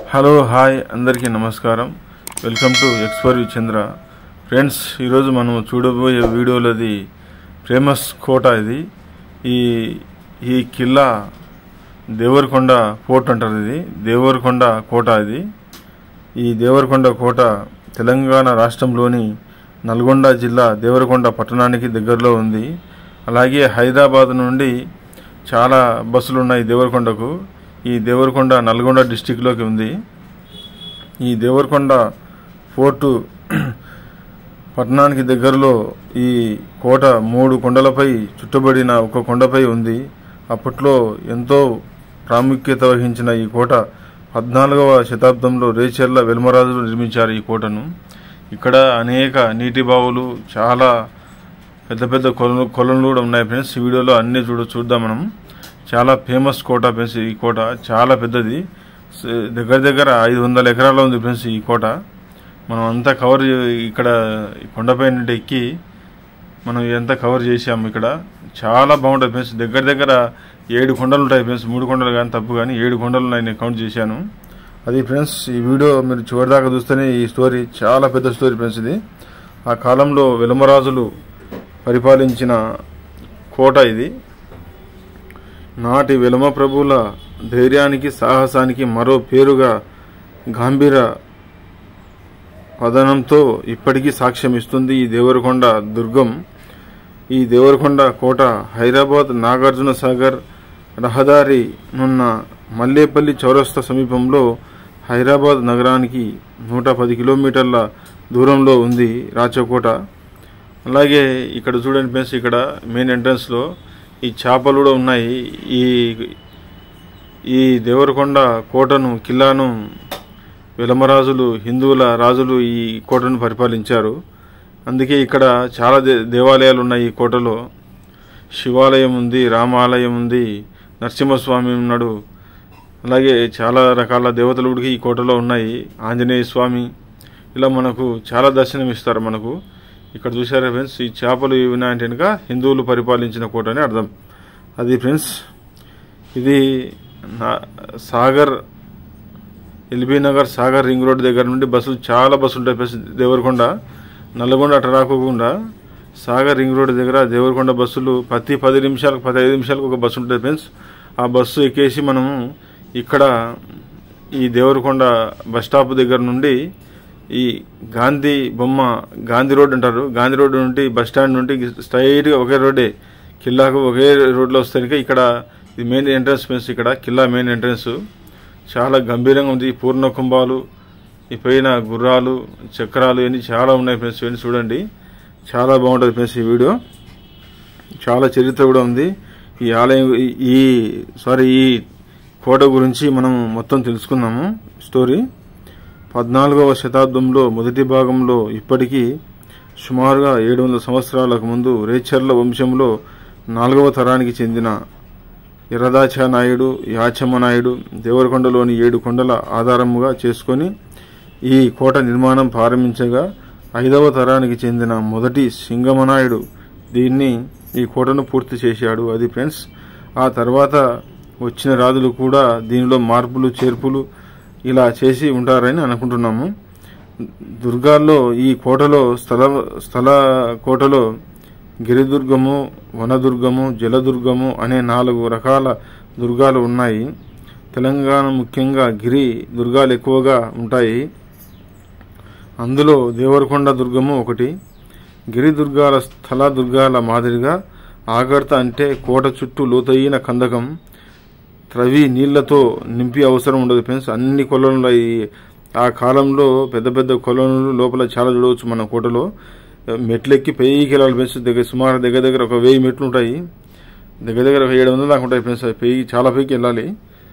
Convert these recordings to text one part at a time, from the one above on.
Hello hi అందరికీ నమస్కారం welcome to ఎక్స్పర్ చంద్ర ఫ్రెండ్స్ ఈరోజు మనం చూడబోయే వీడియోలోది ఫేమస్ కోట ఇది ఈ ఈ కిల్లా దేవరకొండ ఫోర్ట్ అంటారు ఇది దేవరకొండ కోట ఇది ఈ దేవరకొండ కోట తెలంగాణ రాష్ట్రంలోని నల్గొండ జిల్లా దేవరకొండ పట్టణానికి దగ్గరలో ఉంది అలాగే హైదరాబాద్ నుండి చాలా బస్సులు ఉన్నాయి దేవరకొండకు ఈ దేవరకొండ నల్గొండ డిస్టిక్లోకి ఉంది ఈ దేవరకొండ ఫోర్టు పట్టణానికి దగ్గరలో ఈ కోట మూడు కొండలపై చుట్టబడిన ఒక కొండపై ఉంది అప్పట్లో ఎంతో ప్రాముఖ్యత వహించిన ఈ కోట పద్నాలుగవ శతాబ్దంలో రేచెర్ల వెల్మరాజులు నిర్మించారు ఈ కోటను ఇక్కడ అనేక నీటి బావులు చాలా పెద్ద పెద్ద కొలను కొలనులు కూడా ఉన్నాయి ఫ్రెండ్స్ ఈ వీడియోలో అన్ని చూడ చూద్దాం మనం చాలా ఫేమస్ కోట ఫ్రెండ్స్ ఈ కోట చాలా పెద్దది స- దగ్గర దగ్గర ఐదు వందల ఎకరాల్లో ఉంది ఫ్రెండ్స్ ఈ కోట మనం అంతా కవర్ చే- ఇక్కడ ఈ కొండపై నుండి ఎక్కి మనం ఇదంతా కవర్ చేసాము ఇక్కడ చాలా బాగుంటుంది ఫ్రెండ్స్ దగ్గర దగ్గర ఏడు కొండలు ఉంటాయి ఫ్రెండ్స్ మూడు కొండలు కానీ తప్పు కానీ ఏడు కొండలు ఉన్నాయి నేను కౌంట్ చేశాను అది ఫ్రెండ్స్ ఈ వీడియో మీరు చివరిదాకా చూస్తేనే ఈ స్టోరీ చాలా పెద్ద స్టోరీ ఫ్రెండ్స్ ఇది ఆ కాలంలో వెలమరాజులు పరిపాలించిన కోట ఇది నాటి వెలమ ప్రభువుల ధైర్యానికి సాహసానికి మరో పేరుగా గాంభీర పదనంతో ఇప్పటికీ సాక్ష్యం ఇస్తుంది ఈ దేవరకొండ దుర్గం ఈ దేవరకొండ కోట హైదరాబాద్ నాగార్జున సాగర్ రహదారి నున్న మల్లేపల్లి చౌరస్తా సమీపంలో హైదరాబాద్ నగరానికి నూట పది కిలోమీటర్ల దూరంలో ఉంది రాచకోట అలాగే ఇక్కడ చూడండి ఫ్రెండ్స్ ఇక్కడ మెయిన్ ఎంట్రన్స్లో ఈ చేపలు కూడా ఉన్నాయి ఈ ఈ దేవరకొండ కోటను కిల్లాను విలమరాజులు హిందువుల రాజులు ఈ కోటను పరిపాలించారు అందుకే ఇక్కడ చాలా దే దేవాలయాలు ఉన్నాయి ఈ కోటలో శివాలయం ఉంది రామాలయం ఉంది నరసింహస్వామి ఉన్నాడు అలాగే చాలా రకాల దేవతలు కూడా ఈ కోటలో ఉన్నాయి ఆంజనేయ స్వామి ఇలా మనకు చాలా దర్శనం ఇస్తారు మనకు ఇక్కడ చూసారా ఫ్రెండ్స్ ఈ చేపలు ఇవి ఉన్నాయంటే కనుక హిందువులు పరిపాలించిన కోట అని అర్థం అది ఫ్రెండ్స్ ఇది నా- Sagar LB Nagar Sagar ring road దగ్గర నుండి బస్సులు చాలా బస్సులు ఉంటాయి ఫ్రెండ్స్ దేవరకొండ నల్లగొండ అటు రాకోకుండా సాగర్ రింగ్ రోడ్ దగ్గర దేవరకొండ బస్సులు ప్రతి పది నిమిషాలకు పది ఐదు నిమిషాలకు ఒక బస్సు ఉంటుంది ఫ్రెండ్స్ ఆ బస్సు ఎక్కేసి మనము ఇక్కడ ఈ దేవరకొండ బస్ స్టాప్ దగ్గర నుండి ఈ గాంధీ బొమ్మ గాంధీ రోడ్ అంటారు గాంధీ రోడ్ నుండి బస్ స్టాండ్ నుండి స్ట్రైట్గా ఒకే రోడ్డే కిల్లాకు ఒకే రోడ్లో వస్తానికి ఇక్కడ ఇది మెయిన్ ఎంట్రన్స్ ఫ్రెండ్స్ ఇక్కడ కిల్లా మెయిన్ ఎంట్రన్స్ చాలా గంభీరంగా ఉంది ఈ పూర్ణ కుంభాలు ఈ పైన గుర్రాలు చక్రాలు ఇవన్నీ చాలా ఉన్నాయి ఫ్రెండ్స్ ఇవన్నీ చూడండి చాలా బాగుంటుంది ఫ్రెండ్స్ ఈ వీడియో చాలా చరిత్ర కూడా ఉంది ఈ ఆలయం ఈ- ఈ సారీ ఈ కోట గురించి మనం మొత్తం తెలుసుకుందాము స్టోరీ పద్నాలుగవ శతాబ్దంలో మొదటి భాగంలో ఇప్పటికీ సుమారుగా ఏడు వందల సంవత్సరాలకు ముందు రేచర్ల వంశంలో నాలుగవ తరానికి చెందిన ఎర్రదాచ నాయుడు యాచమ్మ నాయుడు దేవరకొండలోని ఏడు కొండల ఆధారముగా చేసుకొని ఈ కోట నిర్మాణం ప్రారంభించగా ఐదవ తరానికి చెందిన మొదటి సింగమనాయుడు దీన్ని ఈ కోటను పూర్తి చేశాడు అది ఫ్రెండ్స్ ఆ తర్వాత వచ్చిన రాజులు కూడా దీనిలో మార్పులు చేర్పులు ఇలా చేసి ఉంటారని అనుకుంటున్నాము దుర్గాల్లో ఈ కోటలో స్థల స్థల కోటలో గిరిదుర్గము వనదుర్గము జలదుర్గము అనే నాలుగు రకాల దుర్గాలు ఉన్నాయి తెలంగాణ ముఖ్యంగా గిరి దుర్గాలు ఎక్కువగా ఉంటాయి అందులో దేవరకొండ దుర్గము ఒకటి గిరి దుర్గాల స్థల దుర్గాల మాదిరిగా ఆగర్త అంటే కోట చుట్టూ లోతైన కందకం త్రవి నీళ్లతో నింపి అవసరం ఉండదు ఫ్రెండ్స్ అన్ని కొలనులు ఉన్నాయి. ఆ కాలంలో పెద్ద పెద్ద కొలనులు లోపల చాలా చూడవచ్చు మన కోటలో మెట్లెక్కి పైకి వెళ్ళాలి ఫ్రెండ్స్ దగ్గర సుమారు దగ్గర దగ్గర ఒక వెయ్యి మెట్లు ఉంటాయి దగ్గర దగ్గర ఒక ఏడు వందలు దాకా ఉంటాయి ఫ్రెండ్స్ అవి పైకి చాలా పైకి వెళ్ళాలి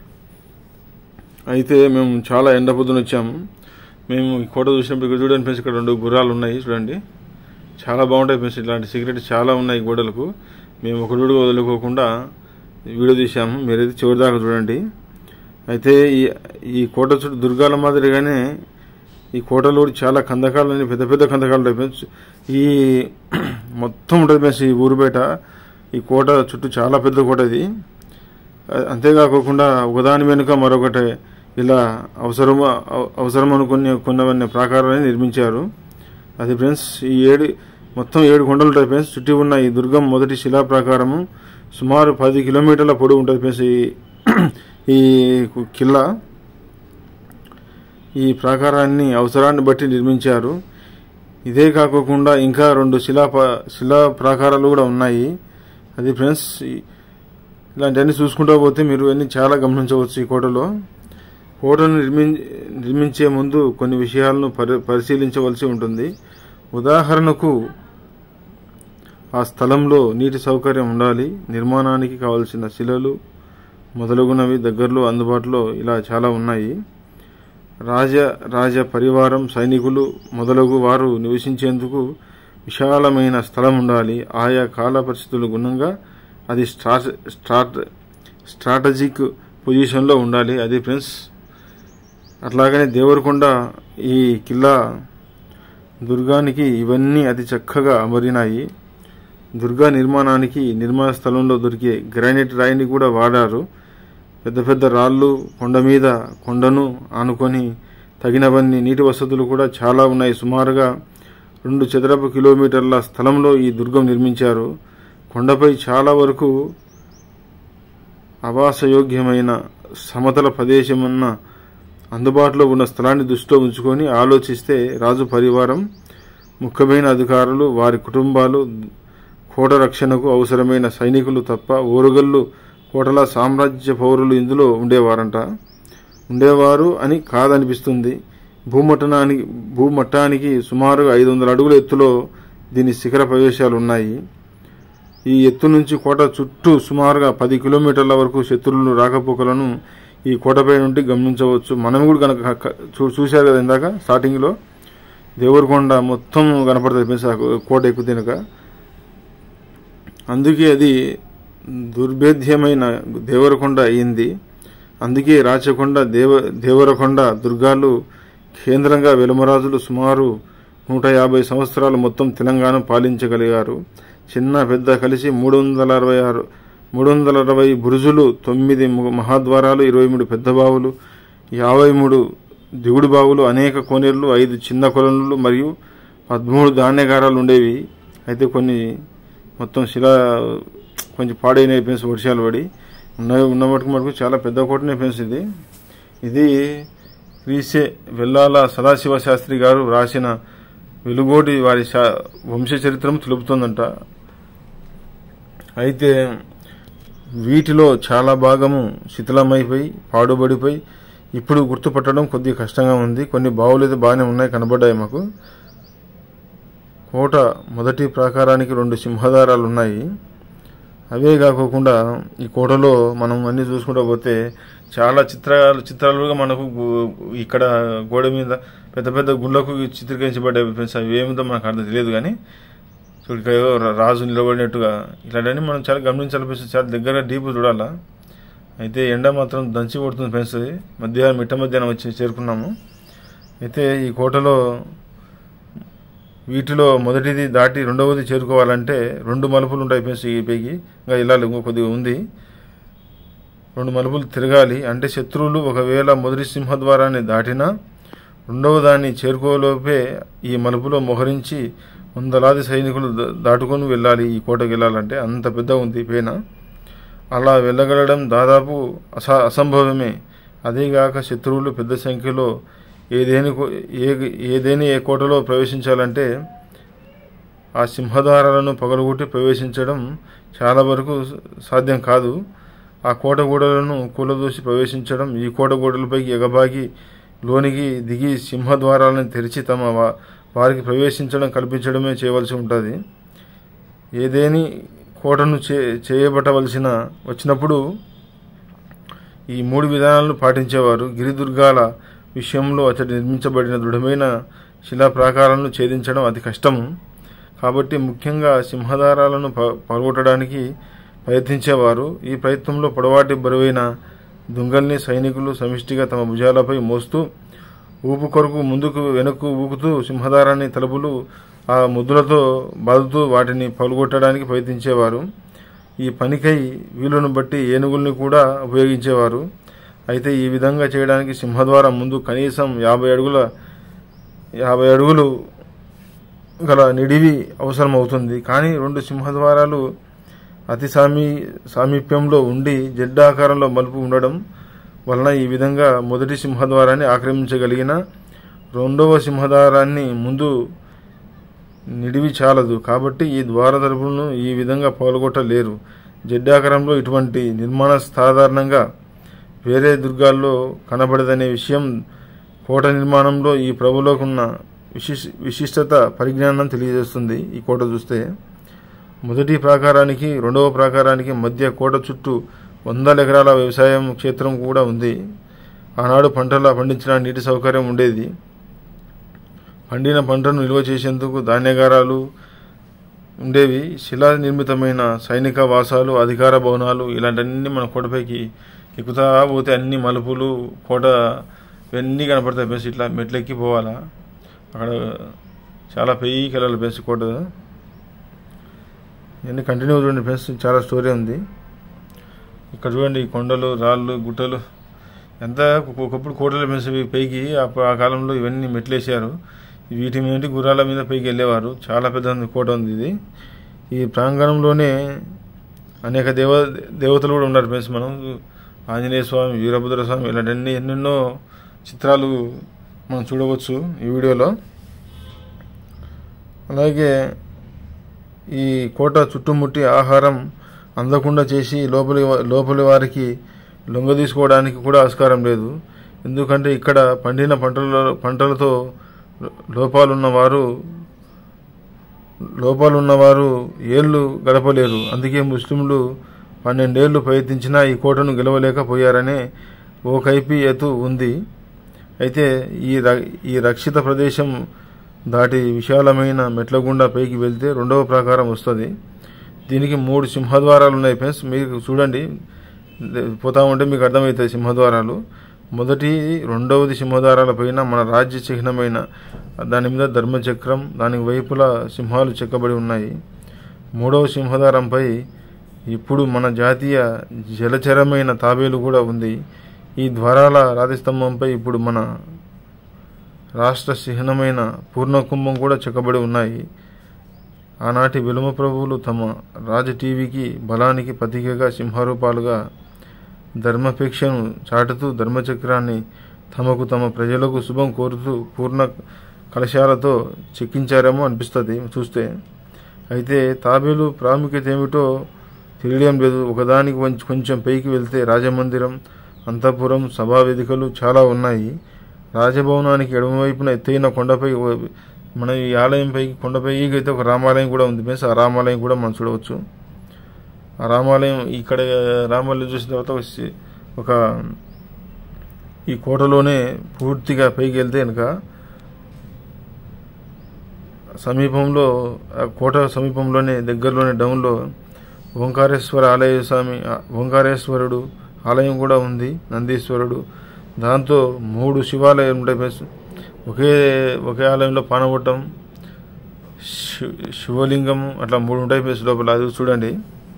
అయితే మేము చాలా ఎండ పొద్దున వచ్చాము మేము ఈ కోట చూసినప్పుడు ఇక్కడ చూడండి ఫ్రెండ్స్ ఇక్కడ రెండు గుర్రాలు ఉన్నాయి చూడండి చాలా బాగుంటాయి ఫ్రెండ్స్ ఇలాంటి సిగరెట్ చాలా ఉన్నాయి గోడలకు మేము ఒక వీడియో వదులుకోకుండా వీడియో తీసాము మీరైతే చివరి దాకా చూడండి అయితే ఈ ఈ కోట చుట్టూ దుర్గాల మాదిరిగానే ఈ కోటలో కూడా చాలా కందకాలు ఉన్నాయి, పెద్ద పెద్ద కందకాలు ఉంటాయి ఫ్రెండ్స్ ఈ మొత్తం ఉంటుంది ఫ్రెండ్స్ ఈ ఊరు బయట ఈ కోట చుట్టూ చాలా పెద్ద కోట ఇది అంతేకాకుండా ఒకదాని వెనుక మరొకటి ఇలా అవసరము అవ- అవసరం అనుకునే కొన్నవన్నీ ప్రాకారాన్ని నిర్మించారు అది ఫ్రెండ్స్ ఈ ఏడు మొత్తం ఏడు కొండలు ఉంటాయి ఫ్రెండ్స్ చుట్టి ఉన్న ఈ దుర్గం మొదటి శిలా ప్రాకారము సుమారు పది కిలోమీటర్ల పొడవు ఉంటుంది ఫ్రెండ్స్ ఈ ఈ కిల్లా ఈ ప్రాకారాన్ని అవసరాన్ని బట్టి నిర్మించారు ఇదే కాకోకుండా ఇంకా రెండు శిలా ప- శిలా ప్రాకారాలు కూడా ఉన్నాయి అది ఫ్రెండ్స్ ఈ- ఇలాంటివన్నీ చూసుకుంటూ పోతే మీరు అన్ని చాలా గమనించవచ్చు ఈ కోటలో కోటను నిర్మి నిర్మించే ముందు కొన్ని విషయాలను పరి పరిశీలించవలసి ఉంటుంది ఉదాహరణకు ఆ స్థలంలో నీటి సౌకర్యం ఉండాలి నిర్మాణానికి కావలసిన శిలలు మొదలగునవి దగ్గరలో అందుబాటులో ఇలా చాలా ఉన్నాయి రాజ రాజ పరివారం సైనికులు మొదలగు వారు నివసించేందుకు విశాలమైన స్థలం ఉండాలి ఆయా కాల పరిస్థితుల గుణంగా అది స్ట్రా స్ట్రాట్ స్ట్రాటజిక్ పొజిషన్లో ఉండాలి అది ఫ్రెండ్స్ అట్లాగనే దేవరకొండ ఈ కిల్లా దుర్గానికి ఇవన్నీ అతి చక్కగా అమరినాయి దుర్గా నిర్మాణానికి నిర్మాణ స్థలంలో దొరికే గ్రానైట్ రాయిని కూడా వాడారు పెద్ద పెద్ద రాళ్ళు కొండ మీద కొండను ఆనుకొని తగినవన్నీ నీటి వసతులు కూడా చాలా ఉన్నాయి సుమారుగా రెండు చదరపు కిలోమీటర్ల స్థలంలో ఈ దుర్గం నిర్మించారు కొండపై చాలా వరకు ఆవాసయోగ్యమైన సమతల ప్రదేశమున్న అందుబాటులో ఉన్న స్థలాన్ని దృష్టిలో ఉంచుకొని ఆలోచిస్తే రాజు పరివారం ముఖ్యమైన అధికారులు వారి కుటుంబాలు కోట రక్షణకు అవసరమైన సైనికులు తప్ప ఓరుగల్లు కోటల సామ్రాజ్య పౌరులు ఇందులో ఉండేవారంట ఉండేవారు అని కాదనిపిస్తుంది భూమట్టనానికి భూమట్టానికి సుమారుగా ఐదు వందల అడుగుల ఎత్తులో దీని శిఖర ప్రవేశాలు ఉన్నాయి ఈ ఎత్తు నుంచి కోట చుట్టూ సుమారుగా పది కిలోమీటర్ల వరకు శత్రువులు రాకపోకలను ఈ కోటపై నుండి గమనించవచ్చు మనం కూడా కనుక క- చూ- చూశారు కదా ఇందాక స్టార్టింగ్లో దేవరకొండ మొత్తం కనపడుతుంది ఫ్రెండ్స్ ఆ కోట ఎక్కువ తినక అందుకే అది దుర్భేద్యమైన దేవరకొండ అయింది అందుకే రాచకొండ దేవ దేవరకొండ దుర్గాలు కేంద్రంగా వెలుమరాజులు సుమారు నూట యాభై సంవత్సరాలు మొత్తం తెలంగాణ పాలించగలిగారు చిన్న పెద్ద కలిసి మూడు వందల అరవై ఆరు మూడు వందల అరవై బురుజులు తొమ్మిది ము- మహాద్వారాలు ఇరవై మూడు పెద్ద బావులు యాభై మూడు దిగుడు బావులు అనేక కోనేరులు ఐదు చిన్న కొలనులు మరియు పదమూడు ధాన్యగారాలు ఉండేవి అయితే కొన్ని మొత్తం శిలా కొంచెం పాడైన ఫ్రెండ్స్ వర్షాలు పడి ఉన్న ఉన్న మటుకు మటుకు చాలా పెద్ద కోటనే ఫ్రెండ్స్ ఇది ఇది క్రీసే వెల్లాల సదాశివ శాస్త్రి గారు రాసిన వెలుగోటి వారి శా- వంశ చరిత్రం తెలుపుతుందంట అయితే వీటిలో చాలా భాగము శిథిలమైపోయి పాడుబడిపోయి ఇప్పుడు గుర్తుపట్టడం కొద్దిగా కష్టంగా ఉంది కొన్ని బావులు అయితే బాగానే ఉన్నాయి కనబడ్డాయి మాకు కోట మొదటి ప్రాకారానికి రెండు సింహదారాలు ఉన్నాయి అవే కాకోకుండా ఈ కోటలో మనం అన్ని చూసుకుంటూ పోతే చాలా చిత్రాలు చిత్రాలుగా మనకు గు- ఇక్కడ గోడ మీద పెద్ద పెద్ద గుళ్ళకు చిత్రీకరించబడ్డాయి ఫ్రెండ్స్ అవి ఏమిటో మనకు అర్థం తెలియదు కానీ సో ఇక్కడ ఏదో రా- రాజు నిలబడినట్టుగా ఇలాంటివన్నీ మనం చాలా గమనించాలనిపిస్తుంది చాలా దగ్గరగా డీప్ చూడాలా అయితే ఎండ మాత్రం దంచి కొడుతుంది ఫ్రెండ్స్ అది. మధ్యాహ్నం మిట్ట మధ్యాహ్నం వచ్చి చేరుకున్నాము అయితే ఈ కోటలో వీటిలో మొదటిది దాటి రెండవది చేరుకోవాలంటే రెండు మలుపులు ఉంటాయి ఫ్రెండ్స్ ఈ పైకి ఇంకా వెళ్ళాలి ఇంకో కొద్దిగా ఉంది రెండు మలుపులు తిరగాలి అంటే శత్రువులు ఒకవేళ మొదటి సింహద్వారాన్ని దాటినా రెండవ దాన్ని చేరుకోలోపే ఈ మలుపులో మోహరించి వందలాది సైనికులు దా- దాటుకొని వెళ్ళాలి ఈ కోటకు వెళ్ళాలంటే అంత పెద్ద ఉంది పైన అలా వెళ్ళగలడం దాదాపు అస అసంభవమే అదేగాక శత్రువులు పెద్ద సంఖ్యలో ఏదేని కో- ఏ ఏదేని ఏ కోటలో ప్రవేశించాలంటే ఆ సింహద్వారాలను పగలగొట్టి ప్రవేశించడం చాలా వరకు సాధ్యం కాదు ఆ కోట గోడలను కూలదూసి ప్రవేశించడం ఈ కోట గోడలపైకి ఎగబాగి లోనికి దిగి సింహద్వారాలను తెరిచి తమ వా- వారికి ప్రవేశించడం కల్పించడమే చేయవలసి ఉంటుంది ఏదేని కోటను చే చేయబట్టవలసిన వచ్చినప్పుడు ఈ మూడు విధానాలను పాటించేవారు గిరిదుర్గాల విషయంలో అతడు నిర్మించబడిన దృఢమైన శిలా ప్రాకారాలను ఛేదించడం అతి కష్టము కాబట్టి ముఖ్యంగా సింహదారాలను ప పగొట్టడానికి ప్రయత్నించేవారు ఈ ప్రయత్నంలో పొడవాటి బరువైన దుంగల్ని సైనికులు సమిష్టిగా తమ భుజాలపై మోస్తూ ఊపు కొరకు ముందుకు వెనక్కు ఊపుతూ సింహదారాన్ని తలుపులు ఆ ముద్దులతో బాదుతూ వాటిని పలుగొట్టడానికి ప్రయత్నించేవారు ఈ పనికై వీలును బట్టి ఏనుగుల్ని కూడా ఉపయోగించేవారు అయితే ఈ విధంగా చేయడానికి సింహద్వారం ముందు కనీసం యాభై అడుగుల యాభై అడుగులు గల నిడివి అవసరం అవుతుంది కానీ రెండు సింహద్వారాలు అతి సామీ సామీప్యంలో ఉండి జడ్డాకారంలో మలుపు ఉండడం వలన ఈ విధంగా మొదటి సింహద్వారాన్ని ఆక్రమించగలిగిన రెండవ సింహద్వారాన్ని ముందు నిడివి చాలదు కాబట్టి ఈ ద్వార తలుపులను ఈ విధంగా పాల్గొట్టలేరు జడ్డాకారంలో ఇటువంటి నిర్మాణ సాధారణంగా వేరే దుర్గాల్లో కనబడదనే విషయం కోట నిర్మాణంలో ఈ ప్రభువులకు ఉన్న విశిష్ విశిష్టత పరిజ్ఞానం తెలియజేస్తుంది ఈ కోట చూస్తే మొదటి ప్రాకారానికి రెండవ ప్రాకారానికి మధ్య కోట చుట్టూ వందల ఎకరాల వ్యవసాయం క్షేత్రం కూడా ఉంది ఆనాడు పంటల పండించడానికి నీటి సౌకర్యం ఉండేది పండిన పంటను నిల్వ చేసేందుకు ధాన్యగారాలు ఉండేవి శిలా నిర్మితమైన సైనిక వాసాలు అధికార భవనాలు ఇలాంటివన్నీ మన కోటపైకి ఎక్కుతా పోతే అన్ని మలుపులు కోట ఇవన్నీ కనపడతాయి బెస్ట్ ఇట్లా మెట్లు ఎక్కి పోవాలా అక్కడ చాలా పెయ్యికి వెళ్ళాలి బెస్ట్ కోట ఇవన్నీ కంటిన్యూ చూడండి ఫ్రెండ్స్ చాలా స్టోరీ ఉంది ఇక్కడ చూడండి ఈ కొండలు రాళ్ళు గుట్టలు ఎంత ఒకప్పుడు కోటలు పెంచి పైకి ఆ- ఆ కాలంలో ఇవన్నీ మెట్లు వేసారు వీటి మీద గుర్రాల మీద పైకి వెళ్ళేవారు చాలా పెద్ద ఉంది కోట ఉంది ఇది ఈ ప్రాంగణంలోనే అనేక దేవ దేవతలు కూడా ఉన్నారు ఫ్రెండ్స్ మనం ఆంజనేయ స్వామి వీరభద్ర స్వామి ఇలాంటి ఎన్నెన్నో చిత్రాలు మనం చూడవచ్చు ఈ వీడియోలో అలాగే ఈ కోట చుట్టుముట్టి ఆహారం అందకుండా చేసి లోపలి వా- లోపలి వారికి లొంగ తీసుకోవడానికి కూడా ఆస్కారం లేదు ఎందుకంటే ఇక్కడ పండిన పంటల పంటలతో లో- లోపాలున్నవారు లోపాలున్నవారు ఏళ్ళు గడపలేరు అందుకే ముస్లింలు పన్నెండేళ్లు ప్రయత్నించినా ఈ కోటను గెలవలేకపోయారనే ఓ కైఫియతు ఉంది అయితే ఈ ర- ఈ రక్షిత ప్రదేశం దాటి విశాలమైన మెట్ల గుండా పైకి వెళ్తే రెండవ ప్రాకారం వస్తుంది దీనికి మూడు సింహద్వారాలు ఉన్నాయి ఫ్రెండ్స్ మీరు చూడండి పోతా ఉంటే మీకు అర్థమవుతాయి సింహద్వారాలు మొదటి రెండవది సింహద్వారాల పైన మన రాజ్య చిహ్నమైన దాని మీద ధర్మచక్రం దానికి వైపులా సింహాలు చెక్కబడి ఉన్నాయి మూడవ సింహద్వారంపై ఇప్పుడు మన జాతీయ జలచరమైన తాబేలు కూడా ఉంది ఈ ద్వారాల రాతిస్తంభంపై ఇప్పుడు మన రాష్ట్ర చిహ్నమైన పూర్ణకుంభం కూడా చెక్కబడి ఉన్నాయి ఆనాటి విలుమ ప్రభువులు తమ రాజ టీవీకి బలానికి ప్రతీకగా సింహరూపాలుగా ధర్మపేక్షను చాటుతూ ధర్మచక్రాన్ని తమకు తమ ప్రజలకు శుభం కోరుతూ పూర్ణ కలశాలతో చెక్కించారేమో అనిపిస్తుంది చూస్తే అయితే తాబేలు ప్రాముఖ్యత ఏమిటో తెలియడం లేదు ఒకదానికి కొంచెం కొంచెం పైకి వెళ్తే రాజమందిరం అంతఃపురం సభా వేదికలు చాలా ఉన్నాయి రాజభవనానికి ఎడమవైపున ఎత్తైన కొండపై ఓ- మన ఈ ఆలయం పైకి కొండపైకి అయితే ఒక రామాలయం కూడా ఉంది ఫ్రెండ్స్ ఆ రామాలయం కూడా మనం చూడవచ్చు ఆ రామాలయం ఇక్కడ రామాలయం చూసిన తర్వాత ఒక సి- ఒక ఈ కోటలోనే పూర్తిగా పైకి వెళ్తే కనుక సమీపంలో ఆ కోట సమీపంలోనే దగ్గరలోనే డౌన్లో ఓంకారేశ్వర ఆలయ స్వామి ఆ ఓంకారేశ్వరుడు ఆలయం కూడా ఉంది నందీశ్వరుడు దాంతో మూడు శివాలయాలు ఉంటాయి ఫ్రెండ్స్. ఒకే ఒకే ఆలయంలో పానవటం శి- శివలింగం అట్లా మూడు ఉంటాయి ప్లేస్ లోపల అది చూడండి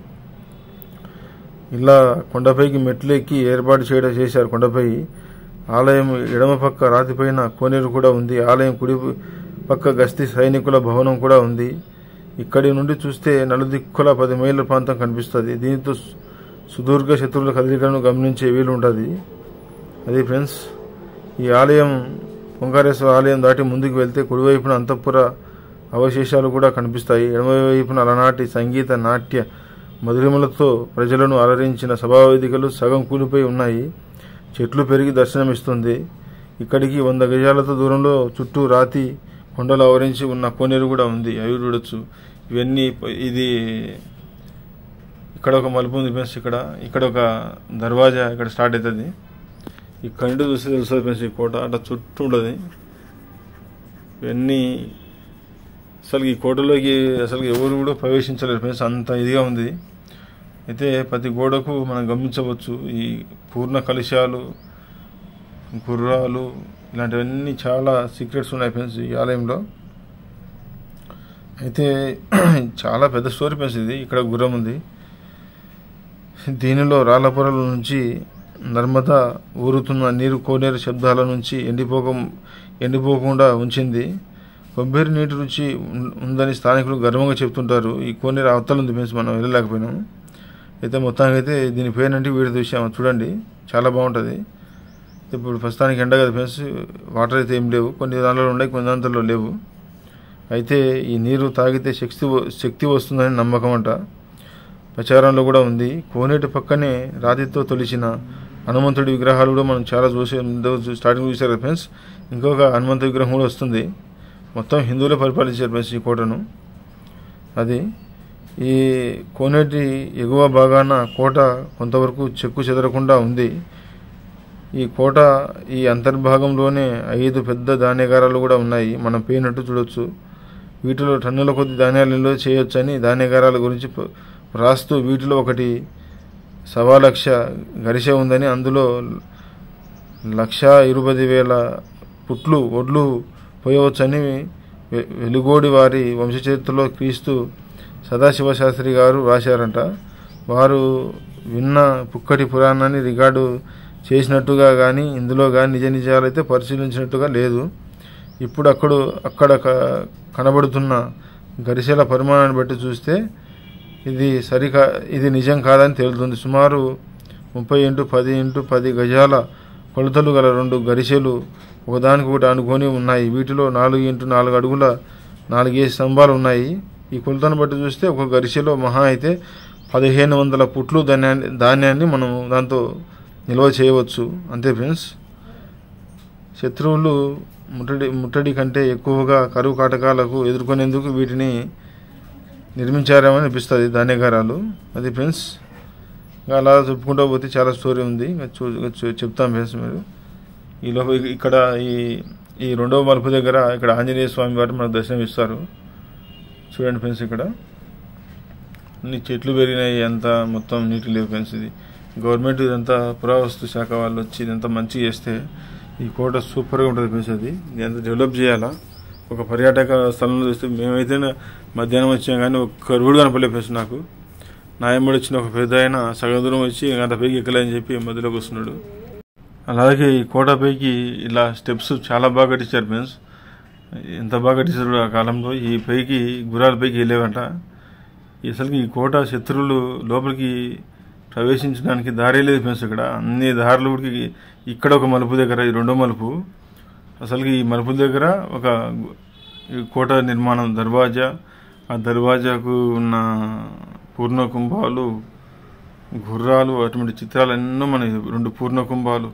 ఇలా కొండపైకి మెట్లు ఎక్కి ఏర్పాటు చేయడం చేశారు కొండపై ఆలయం ఎడమ పక్క రాతిపైన కోనేరు కూడా ఉంది ఆలయం కుడి పక్క గస్తీ సైనికుల భవనం కూడా ఉంది ఇక్కడి నుండి చూస్తే నలుదిక్కుల పది మైళ్ళ ప్రాంతం కనిపిస్తుంది దీంతో సు- సుదూర్ఘ శత్రువుల కదలికలను గమనించే వీలు ఉంటుంది అది ఫ్రెండ్స్ ఈ ఆలయం ఓంకారేశ్వర ఆలయం దాటి ముందుకు వెళ్తే కుడివైపున అంతఃపుర అవశేషాలు కూడా కనిపిస్తాయి ఎడమవైపున అలనాటి సంగీత నాట్య మధురిమలతో ప్రజలను అలరించిన సభావేదికలు సగం కూలిపోయి ఉన్నాయి చెట్లు పెరిగి దర్శనమిస్తుంది ఇక్కడికి వంద గజాలతో దూరంలో చుట్టూ రాతి కొండలు ఆవరించి ఉన్న కోనేరు కూడా ఉంది అవి చూడొచ్చు ఇవన్నీ ప- ఇది ఇక్కడ ఒక మలుపు ఉంది ఫ్రెండ్స్ ఇక్కడ ఇక్కడ ఒక దర్వాజా ఇక్కడ స్టార్ట్ అవుతుంది ఇక్కడ నుండి చూస్తే తెలుస్తుంది ఫ్రెండ్స్ ఈ కోట అట్లా చుట్టూ ఉండదు ఇవన్నీ అసలు ఈ కోటలోకి అసలు ఎవరు కూడా ప్రవేశించలేరు ఫ్రెండ్స్ అంత ఇదిగా ఉంది అయితే ప్రతి గోడకు మనం గమనించవచ్చు ఈ పూర్ణ కలశాలు గుర్రాలు ఇలాంటివన్నీ చాలా సీక్రెట్స్ ఉన్నాయి ఫ్రెండ్స్ ఈ ఆలయంలో అయితే చాలా పెద్ద స్టోరీ ఫ్రెండ్స్ ఇది ఇక్కడ గుర్రం ఉంది దీనిలో రాళ్ళ పొరల నుంచి నర్మదా ఊరుతున్న నీరు కోనేరు శబ్దాల నుంచి ఎండిపోక ఎండిపోకుండా ఉంచింది కొబ్బరి నీటి రుచి ఉం- ఉందని స్థానికులు గర్వంగా చెప్తుంటారు ఈ కోనేరు అవతల ఉంది ఫ్రెండ్స్ మనం వెళ్ళలేకపోయినాం అయితే మొత్తానికి అయితే దీని పేరంటే వీడియో చూసాము చూడండి చాలా బాగుంటుంది ఇప్పుడు ప్రస్తుతానికి ఎండ కదా ఫ్రెండ్స్ వాటర్ అయితే ఏం లేవు కొన్ని దాంట్లో ఉన్నాయి కొన్ని దాంట్లో లేవు అయితే ఈ నీరు తాగితే శక్తి వ- శక్తి వస్తుందని నమ్మకం అంట ప్రచారంలో కూడా ఉంది కోనేటి పక్కనే రాతితో తొలిచిన హనుమంతుడి విగ్రహాలు కూడా మనం చాలా చూసే స్టార్టింగ్ చూసారు కదా ఫ్రెండ్స్ ఇంకొక హనుమంత విగ్రహం కూడా వస్తుంది మొత్తం హిందువులే పరిపాలించారు ఫ్రెండ్స్ ఈ కోటను అది ఈ కోనేటి ఎగువ భాగాన కోట కొంతవరకు చెక్కు చెదరకుండా ఉంది ఈ కోట ఈ అంతర్భాగంలోనే ఐదు పెద్ద ధాన్యగారాలు కూడా ఉన్నాయి మనం పోయినట్టు చూడొచ్చు వీటిలో టన్నుల కొద్ది ధాన్యాలు నిల్వ చేయొచ్చని ధాన్యగారాల గురించి ప- రాస్తూ వీటిలో ఒకటి సవా లక్ష గరిష ఉందని అందులో లక్ష ఇరవై వేల పుట్లు ఒడ్లు పోయవచ్చని వె- వెలుగోడి వారి వంశచరిత్రలో క్రీస్తు సదాశివ శాస్త్రి గారు రాశారంట వారు విన్న పుక్కటి పురాణాన్ని రికార్డు చేసినట్టుగా కానీ ఇందులో కానీ నిజ నిజాలైతే పరిశీలించినట్టుగా లేదు ఇప్పుడు అక్కడ అక్కడ క- కనబడుతున్న గరిసెల పరిమాణాన్ని బట్టి చూస్తే ఇది సరికా ఇది నిజం కాదని తేలుతుంది సుమారు ముప్పై ఇంటూ పది ఇంటూ పది గజాల కొలతలు గల రెండు గరిసెలు ఒకదానికొకటి అనుకొని ఉన్నాయి వీటిలో నాలుగు ఇంటూ నాలుగు అడుగుల నాలుగేసి స్తంభాలు ఉన్నాయి ఈ కొలతను బట్టి చూస్తే ఒక గరిసెలో మహా అయితే పదిహేను వందల పుట్లు ధాన్యాన్ని ధాన్యాన్ని మనం దాంతో నిల్వ చేయవచ్చు అంతే ఫ్రెండ్స్ శత్రువులు ముట్టడి ముట్టడి కంటే ఎక్కువగా కరువు కాటకాలకు ఎదుర్కొనేందుకు వీటిని నిర్మించారేమో అనిపిస్తుంది ధాన్యగారాలు అది ఫ్రెండ్స్ ఇంకా అలా చెప్పుకుంటూ పోతే చాలా స్టోరీ ఉంది ఇంకా చూ ఇంకా చూ- చెప్తాం ఫ్రెండ్స్ మీరు ఈ లోపల ఇక- ఇక్కడ ఈ ఈ రెండవ మలుపు దగ్గర ఇక్కడ ఆంజనేయ స్వామి వారు మనకు దర్శనం ఇస్తారు చూడండి ఫ్రెండ్స్ ఇక్కడ అన్ని చెట్లు పెరిగినాయి అంతా మొత్తం నీటి లేవు ఫ్రెండ్స్ ఇది గవర్నమెంట్ ఇదంతా పురావస్తు శాఖ వాళ్ళు వచ్చి ఇదంతా మంచిగా చేస్తే ఈ కోట సూపర్గా ఉంటుంది ఫ్రెండ్స్ అది ఇదంతా డెవలప్ చేయాలా ఒక పర్యాటక స్థలంలో చూస్తే మేమైతే మధ్యాహ్నం వచ్చాం కానీ ఒక్క రోడ్డు కనపడలేదు ఫ్రెండ్స్ నాకు నా ఎమ్మడి వచ్చిన ఒక పెద్ద ఆయన సగం దూరం వచ్చి అంత పైకి ఎక్కలేని చెప్పి మధ్యలోకి వస్తున్నాడు అలాగే ఈ కోట పైకి ఇలా స్టెప్స్ చాలా బాగా కట్టించారు ఫ్రెండ్స్ ఎంత బాగా కట్టించారు ఆ కాలంలో ఈ పైకి గుర్రాల పైకి వెళ్ళేవంట అసలు ఈ కోట శత్రువులు లోపలికి ప్రవేశించడానికి దారి లేదు ఫ్రెండ్స్ ఇక్కడ అన్ని దారులు ఉడికి ఇక్కడ ఒక మలుపు దగ్గర ఈ రెండో మలుపు అసలు ఈ మలుపుల దగ్గర ఒక గు- ఈ కోట నిర్మాణం దర్వాజా ఆ దర్వాజాకు ఉన్న పూర్ణ కుంభాలు గుర్రాలు అటువంటి చిత్రాలు ఎన్నో మన రెండు పూర్ణ కుంభాలు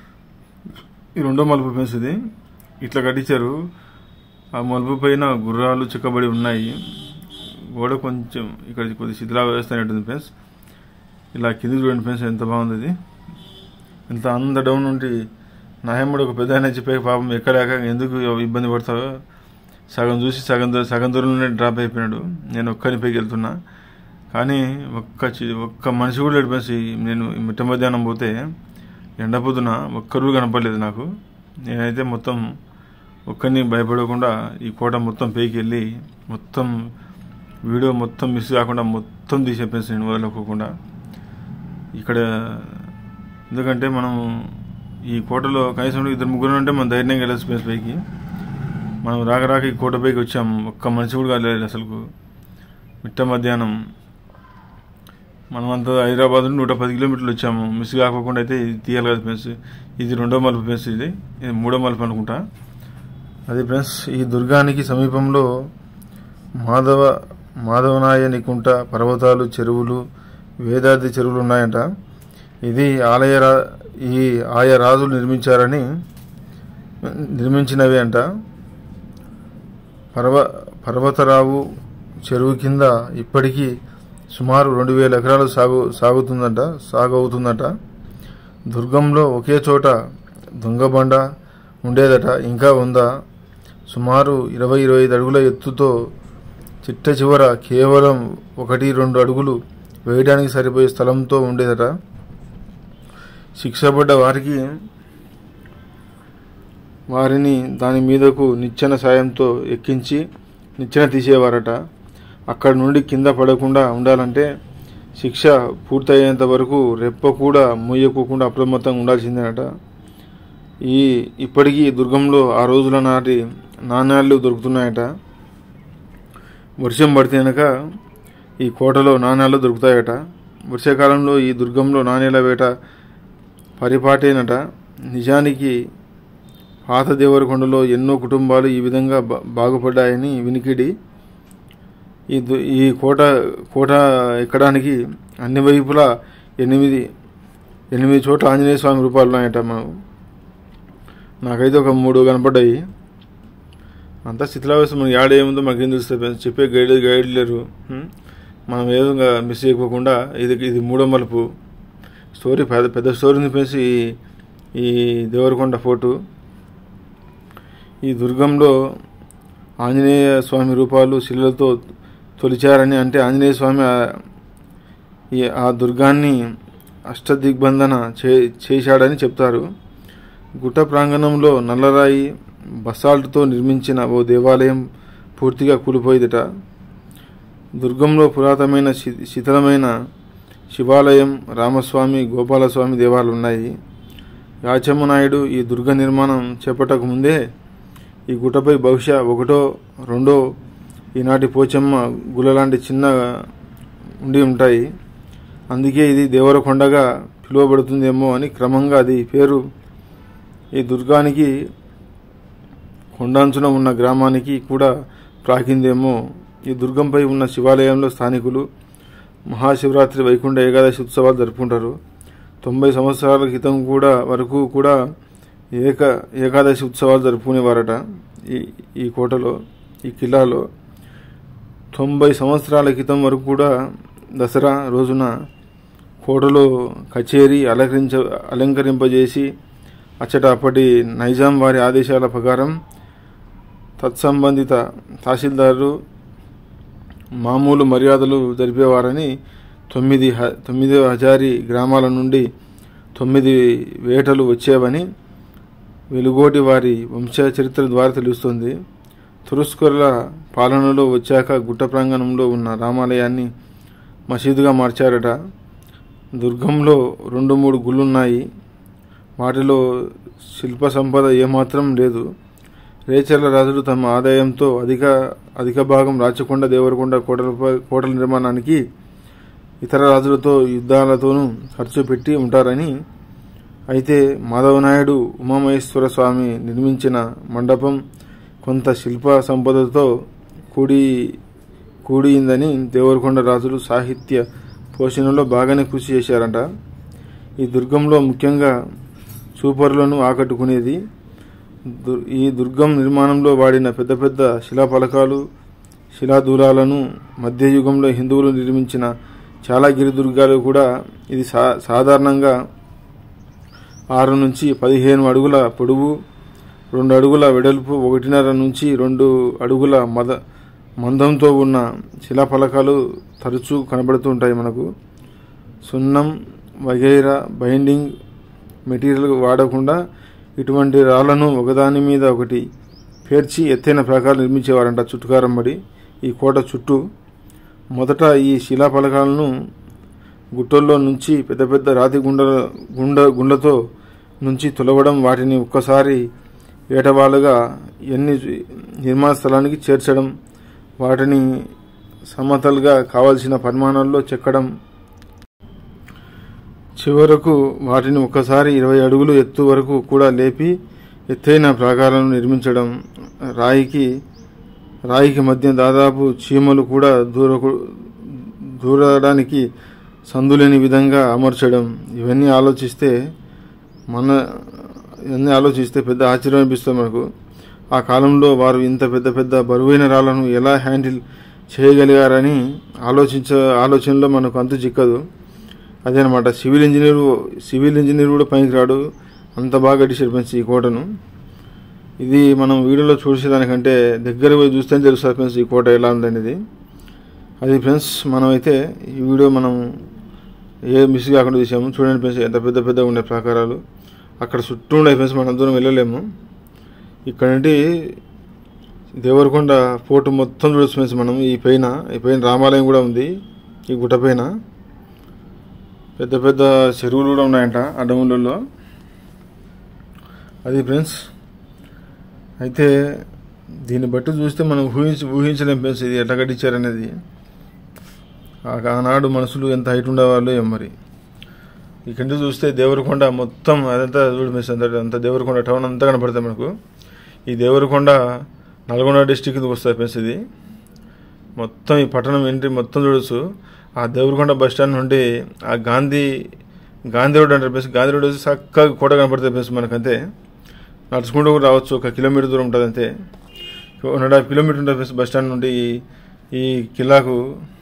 ఈ రెండో మలుపు ఫ్రెండ్స్ ఇది ఇట్లా కట్టించారు ఆ మలుపు పైన గుర్రాలు చిక్కబడి ఉన్నాయి గోడ కొంచెం ఇక్కడ కొద్ది శిథిలా వ్యవస్థ అనేటుంది ఫ్రెండ్స్ ఇలా కింది చూడండి ఫ్రెండ్స్ ఎంత బాగుంది ఇది ఇంత అంత డౌన్ ఉండి నాయమ్ముడు ఒక పెద్ద ఆయన చెప్పే పాపం ఎక్కడాక ఎందుకు ఇబ్బంది పడతావో సగం చూసి సగం దూ- సగం దూరంలోనే డ్రాప్ అయిపోయినాడు నేను ఒక్కని పైకి వెళ్తున్నా కానీ ఒక్క చి- ఒక్క మనిషి కూడా లేడు ఫ్రెండ్స్ ఈ- నేను ఈ మిట్ట మధ్యాహ్నం పోతే ఎండపోతున్న ఒక్కరు కూడా కనపడలేదు నాకు నేనైతే మొత్తం ఒక్కరిని భయపడకుండా ఈ కోట మొత్తం పైకి వెళ్ళి మొత్తం వీడియో మొత్తం మిస్ కాకుండా మొత్తం తీసే ఫ్రెండ్స్ నేను వదలకోకుండా ఇక్కడ ఎందుకంటే మనం ఈ కోటలో కనీసం ఇద్దరు ముగ్గురు ఉంటే మనం ధైర్యంగా వెళ్ళచ్చు ప్లేస్ పైకి మనం రాక రాక ఈ కోట పైకి వచ్చాం ఒక్క మనిషి కూడా లేదు అసలు మిట్ట మధ్యాహ్నం మనం అంతా హైదరాబాద్ నుండి నూట పది కిలోమీటర్లు వచ్చాము మిస్ కాకుండా అయితే ఇది తీయాలి కదా ఫ్రెండ్స్ ఇది రెండో మలుపు ఫ్రెండ్స్ ఇది ఇది మూడో మలుపు అనుకుంటా అది ఫ్రెండ్స్ ఈ దుర్గానికి సమీపంలో మాధవ మాధవనాయనికుంట పర్వతాలు చెరువులు వేదాది చెరువులు ఉన్నాయంట ఇది ఆలయ రా- ఈ ఆయా రాజులు నిర్మించారని నిర్మించినవి అంట పర్వ పర్వతరావు చెరువు కింద ఇప్పటికీ సుమారు రెండు వేల ఎకరాలు సాగు సాగుతుందంట సాగు అవుతుందట దుర్గంలో ఒకే చోట దొంగబండ ఉండేదట ఇంకా ఉందా సుమారు ఇరవై ఇరవై ఐదు అడుగుల ఎత్తుతో చిట్ట చివర కేవలం ఒకటి రెండు అడుగులు వేయడానికి సరిపోయే స్థలంతో ఉండేదట శిక్షపడ్డ వారికి వారిని దాని మీదకు నిచ్చెన సాయంతో ఎక్కించి నిచ్చెన తీసేవారట అక్కడి నుండి కింద పడకుండా ఉండాలంటే శిక్ష పూర్తయ్యేంత వరకు రెప్ప కూడా మూయకోకుండా అప్రమత్తంగా ఉండాల్సిందేనట ఈ ఇప్పటికీ ఈ దుర్గంలో ఆ రోజుల నాటి నాణ్యాలు దొరుకుతున్నాయట వర్షం పడితే కనుక ఈ కోటలో నాణ్యాలు దొరుకుతాయట వర్షాకాలంలో ఈ దుర్గంలో నాణ్యాల వేట పరిపాటేనట నిజానికి పాత దేవరకొండలో ఎన్నో కుటుంబాలు ఈ విధంగా బా బాగుపడ్డాయని వినికిడి ఈ దు- ఈ కోట కోట ఎక్కడానికి అన్ని వైపులా ఎనిమిది ఎనిమిది చోట్ల ఆంజనేయ స్వామి రూపాయలు ఉన్నాయట మనం నాకైతే ఒక మూడు కనపడ్డాయి అంతా శిథిలావేశం మనకి యాడ ఏముందో మాకేం తెలుస్తుంది చెప్పే గైడ్ గైడ్ లేరు ఉం? మనం ఏదో ఇంకా మిస్ చేయకోకుండా ఇది ఇది మూడో మలుపు స్టోరీ పెద్ద పెద్ద స్టోరీని పెంచి ఈ- ఈ దేవరకొండ ఫోర్టు ఈ దుర్గంలో ఆంజనేయ స్వామి రూపాలు శిలలతో తొలిచారని అంటే ఆంజనేయ స్వామి ఆ- ఈ ఆ దుర్గాన్ని అష్టదిగ్బంధన చే చేశాడని చెప్తారు గుట్ట ప్రాంగణంలో నల్లరాయి బసాల్ట్తో నిర్మించిన ఓ దేవాలయం పూర్తిగా కూలిపోయేదిట దుర్గంలో పురాతనమైన శి- శిథిలమైన శివాలయం రామస్వామి గోపాలస్వామి దేవాలయాలు ఉన్నాయి యాచమ్మ నాయుడు ఈ దుర్గ నిర్మాణం చేపట్టక ముందే ఈ గుట్టపై బహుశా ఒకటో రెండో ఈనాటి పోచమ్మ గుల లాంటి చిన్న ఉండి ఉంటాయి అందుకే ఇది దేవరకొండగా పిలువబడుతుందేమో అని క్రమంగా అది పేరు ఈ దుర్గానికి కొండాంచున ఉన్న గ్రామానికి కూడా ప్రాకిందేమో ఈ దుర్గంపై ఉన్న శివాలయంలో స్థానికులు మహాశివరాత్రి వైకుంఠ ఏకాదశి ఉత్సవాలు జరుపుకుంటారు తొంభై సంవత్సరాల క్రితం కూడా వరకు కూడా ఏక ఏకాదశి ఉత్సవాలు జరుపుకునేవారట ఈ ఈ కోటలో ఈ కిల్లాలో తొంభై సంవత్సరాల క్రితం వరకు కూడా దసరా రోజున కోటలో కచేరీ అలంకరించ అలంకరింపజేసి అచ్చట అప్పటి నైజాం వారి ఆదేశాల ప్రకారం తత్సంబంధిత తహసీల్దారు మామూలు మర్యాదలు జరిపేవారని తొమ్మిది హ తొమ్మిది హజారి గ్రామాల నుండి తొమ్మిది వేటలు వచ్చేవని వెలుగోటి వారి వంశ చరిత్ర ద్వారా తెలుస్తుంది తురుస్కర్ల పాలనలో వచ్చాక గుట్ట ప్రాంగణంలో ఉన్న రామాలయాన్ని మసీదుగా మార్చారట దుర్గంలో రెండు మూడు గుళ్ళున్నాయి వాటిలో శిల్ప సంపద ఏమాత్రం లేదు రేచర్ల రాజులు తమ ఆదాయంతో అధిక అధిక భాగం రాచకొండ దేవరకొండ కోటలపై కోటల నిర్మాణానికి ఇతర రాజులతో యుద్ధాలతోనూ ఖర్చు పెట్టి ఉంటారని అయితే మాధవనాయుడు ఉమామహేశ్వర స్వామి నిర్మించిన మండపం కొంత శిల్ప సంపదతో కూడి కూడిందని దేవరకొండ రాజులు సాహిత్య పోషణలో బాగానే కృషి చేశారంట ఈ దుర్గంలో ముఖ్యంగా చూపరులను ఆకట్టుకునేది దు- ఈ దుర్గం నిర్మాణంలో వాడిన పెద్ద పెద్ద శిలాఫలకాలు శిలాదూలాలను మధ్యయుగంలో హిందువులు నిర్మించిన చాలా గిరిదుర్గాలు కూడా ఇది సా సాధారణంగా ఆరు నుంచి పదిహేను అడుగుల పొడవు రెండు అడుగుల వెడల్పు ఒకటిన్నర నుంచి రెండు అడుగుల మద మందంతో ఉన్న శిలాఫలకాలు తరచూ కనబడుతూ ఉంటాయి మనకు సున్నం వగైరా బైండింగ్ మెటీరియల్ వాడకుండా ఇటువంటి రాళ్లను ఒకదాని మీద ఒకటి పేర్చి ఎత్తైన ప్రాకారం నిర్మించేవారంట చుట్టుకారం పడి ఈ కోట చుట్టూ మొదట ఈ శిలాఫలకాలను గుట్టల్లో నుంచి పెద్ద పెద్ద రాతి గుండ గుండ గుండతో నుంచి తొలవడం వాటిని ఒక్కసారి ఏటవాలుగా ఎన్ని నిర్మాణ స్థలానికి చేర్చడం వాటిని సమతలుగా కావలసిన పరిమాణాల్లో చెక్కడం చివరకు వాటిని ఒక్కసారి ఇరవై అడుగులు ఎత్తు వరకు కూడా లేపి ఎత్తైన ప్రాకారాలను నిర్మించడం రాయికి రాయికి మధ్య దాదాపు చీమలు కూడా దూరకు దూరడానికి సందులేని విధంగా అమర్చడం ఇవన్నీ ఆలోచిస్తే మన ఇవన్నీ ఆలోచిస్తే పెద్ద ఆశ్చర్యం అనిపిస్తుంది మనకు ఆ కాలంలో వారు ఇంత పెద్ద పెద్ద బరువైన రాళ్లను ఎలా హ్యాండిల్ చేయగలిగారని ఆలోచించ ఆలోచనలో మనకు అంతు చిక్కదు అదేనమాట సివిల్ ఇంజనీర్ సివిల్ ఇంజనీర్ కూడా పనికిరాడు అంత బాగా కట్టించారు ఫ్రెండ్స్ ఈ కోటను ఇది మనం వీడియోలో చూసేదానికంటే దగ్గర పోయి చూస్తే తెలుస్తుంది ఫ్రెండ్స్ ఈ కోట ఎలా ఉందనేది అది ఫ్రెండ్స్ మనమైతే ఈ వీడియో మనం ఏ మిస్ కాకుండా తీసాము చూడండి ఫ్రెండ్స్ ఎంత పెద్ద పెద్దగా ఉండే ప్రాకారాలు అక్కడ చుట్టూ ఉండే ఫ్రెండ్స్ మనం దూరం వెళ్ళలేము ఇక్కడ నుండి దేవరకొండ ఫోర్ట్ మొత్తం చూడొచ్చు ఫ్రెండ్స్ మనం ఈ పైన ఈ పైన రామాలయం కూడా ఉంది ఈ గుట్ట పైన పెద్ద పెద్ద చెరువులు కూడా ఉన్నాయంట అడవులలో అది ఫ్రెండ్స్ అయితే దీన్ని బట్టి చూస్తే మనం ఊహించి ఊహించలేం ఫ్రెండ్స్ ఇది ఎట్లా కట్టించారనేది ఆ- ఆనాడు మనుషులు ఎంత హైట్ ఉండేవాళ్ళు ఏం మరి ఇక్కడ నుంచి చూస్తే దేవరకొండ మొత్తం అదంతా చూడు మిస్ అంతా అంతా దేవరకొండ టౌన్ అంతా కనపడుతుంది మనకు ఈ దేవరకొండ నల్గొండ డిస్టిక్ కిందకి వస్తుంది ఫ్రెండ్స్ ఇది మొత్తం ఈ పట్టణం ఎంట్రీ మొత్తం చూడొచ్చు ఆ దేవరకొండ బస్ స్టాండ్ నుండి ఆ గాంధీ గాంధీ రోడ్ అంటారు ప్లేస్ గాంధీ రోడ్ వచ్చి చక్కగా కోట కనపడుతుంది ప్లేస్ మనకంతే నడుచుకుంటూ కూడా రావచ్చు ఒక కిలోమీటర్ దూరం ఉంటుంది అంతే వన్ అండ్ హాఫ్ కిలోమీటర్ ఉంటుంది ప్లేస్ బస్ స్టాండ్ నుండి ఈ- ఈ కిల్లాకు